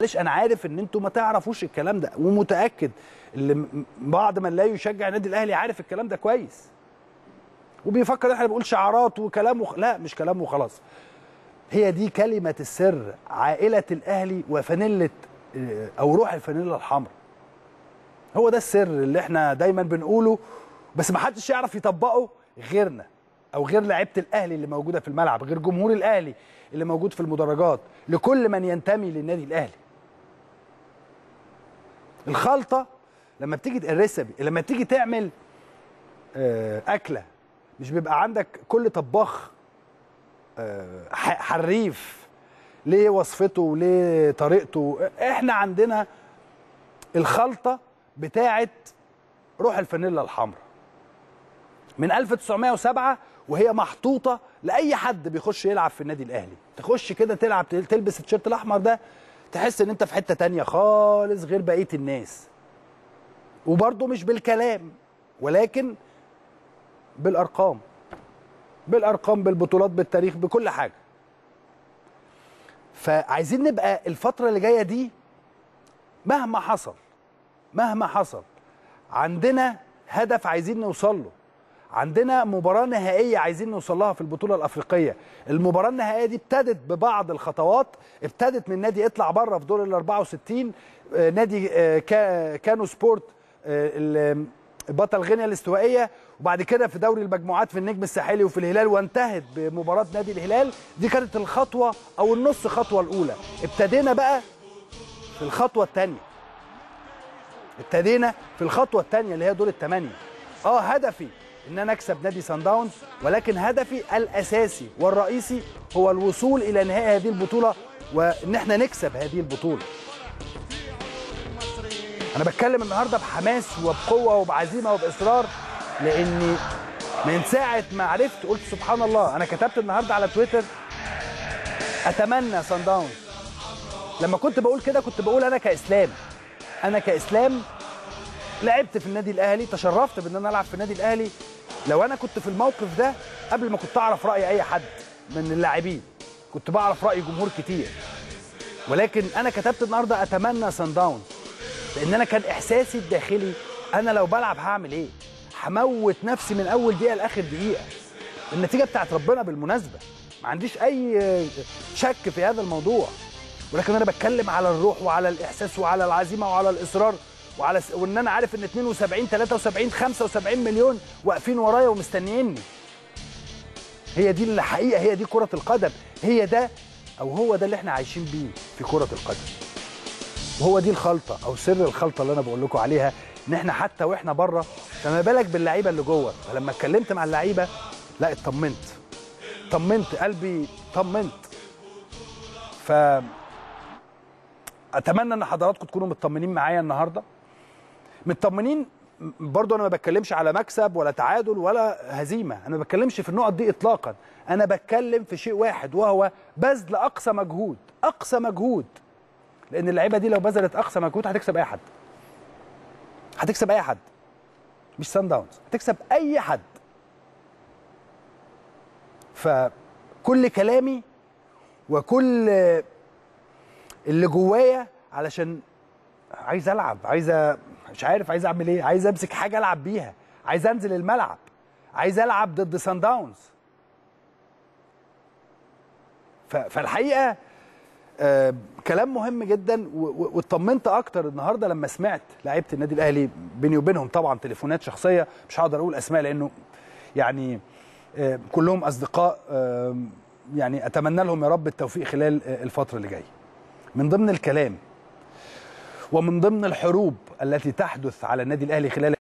معلش انا عارف ان انتوا ما تعرفوش الكلام ده ومتاكد اللي م- بعض من لا يشجع النادي الاهلي عارف الكلام ده كويس وبيفكر احنا بنقول شعارات وكلام وخ... لا مش كلام وخلاص هي دي كلمه السر عائله الاهلي وفانيله آه، او روح الفانيله الحمراء هو ده السر اللي احنا دايما بنقوله بس ما حدش يعرف يطبقه غيرنا او غير لعيبه الاهلي اللي موجوده في الملعب غير جمهور الاهلي اللي موجود في المدرجات لكل من ينتمي للنادي الاهلي الخلطه لما بتيجي الريسبي لما تيجي تعمل آه، اكله مش بيبقى عندك كل طباخ آه، ح- حريف ليه وصفته وليه طريقته احنا عندنا الخلطه بتاعه روح الفانيلا الحمراء من 1907 وهي محطوطه لاي حد بيخش يلعب في النادي الاهلي تخش كده تلعب تلبس التيشيرت الاحمر ده تحس ان انت في حته تانية خالص غير بقيه الناس وبرضه مش بالكلام ولكن بالارقام بالارقام بالبطولات بالتاريخ بكل حاجه فعايزين نبقى الفتره اللي جايه دي مهما حصل مهما حصل عندنا هدف عايزين نوصل له عندنا مباراة نهائية عايزين نوصل لها في البطولة الأفريقية المباراة النهائية دي ابتدت ببعض الخطوات ابتدت من نادي اطلع بره في دور ال 64 آه، نادي آه، كا- كانو سبورت آه، ال- بطل غينيا الاستوائية وبعد كده في دوري المجموعات في النجم الساحلي وفي الهلال وانتهت بمباراة نادي الهلال دي كانت الخطوة أو النص خطوة الأولى ابتدينا بقى في الخطوة الثانية ابتدينا في الخطوه الثانيه اللي هي دور الثمانيه اه هدفي ان انا اكسب نادي سان داونز ولكن هدفي الاساسي والرئيسي هو الوصول الى نهائي هذه البطوله وان احنا نكسب هذه البطوله انا بتكلم النهارده بحماس وبقوه وبعزيمه وباصرار لاني من ساعه ما عرفت قلت سبحان الله انا كتبت النهارده على تويتر اتمنى سان داونز لما كنت بقول كده كنت بقول انا كاسلام انا كاسلام لعبت في النادي الاهلي تشرفت بان انا العب في النادي الاهلي لو انا كنت في الموقف ده قبل ما كنت اعرف راي اي حد من اللاعبين كنت بعرف راي جمهور كتير ولكن انا كتبت النهارده اتمنى سان داونز لان انا كان احساسي الداخلي انا لو بلعب هعمل ايه هموت نفسي من اول دقيقه لاخر دقيقه النتيجه بتاعت ربنا بالمناسبه ما عنديش اي شك في هذا الموضوع ولكن انا بتكلم على الروح وعلى الاحساس وعلى العزيمه وعلى الاصرار وعلى س... وان انا عارف ان 72 73 75 مليون واقفين ورايا ومستنييني هي دي الحقيقه هي دي كره القدم هي ده او هو ده اللي احنا عايشين بيه في كره القدم وهو دي الخلطه او سر الخلطه اللي انا بقول لكم عليها ان احنا حتى واحنا بره فما بالك باللعيبه اللي جوه فلما اتكلمت مع اللعيبه لا اطمنت طمنت قلبي طمنت ف اتمنى ان حضراتكم تكونوا مطمنين معايا النهارده مطمنين برضو انا ما بتكلمش على مكسب ولا تعادل ولا هزيمه انا ما بتكلمش في النقط دي اطلاقا انا بتكلم في شيء واحد وهو بذل اقصى مجهود اقصى مجهود لان اللعيبه دي لو بذلت اقصى مجهود هتكسب اي حد هتكسب اي حد مش سان داونز هتكسب اي حد فكل كلامي وكل اللي جوايا علشان عايز العب عايز أ- مش عارف عايز اعمل ايه عايز امسك حاجه العب بيها عايز انزل الملعب عايز العب ضد سان داونز ف- فالحقيقه آه كلام مهم جدا و- و- واطمنت اكتر النهارده لما سمعت لعيبه النادي الاهلي بيني وبينهم طبعا تليفونات شخصيه مش هقدر اقول اسماء لانه يعني آه كلهم اصدقاء آه يعني اتمنى لهم يا رب التوفيق خلال آه الفتره اللي جايه من ضمن الكلام ومن ضمن الحروب التي تحدث على النادي الاهلي خلال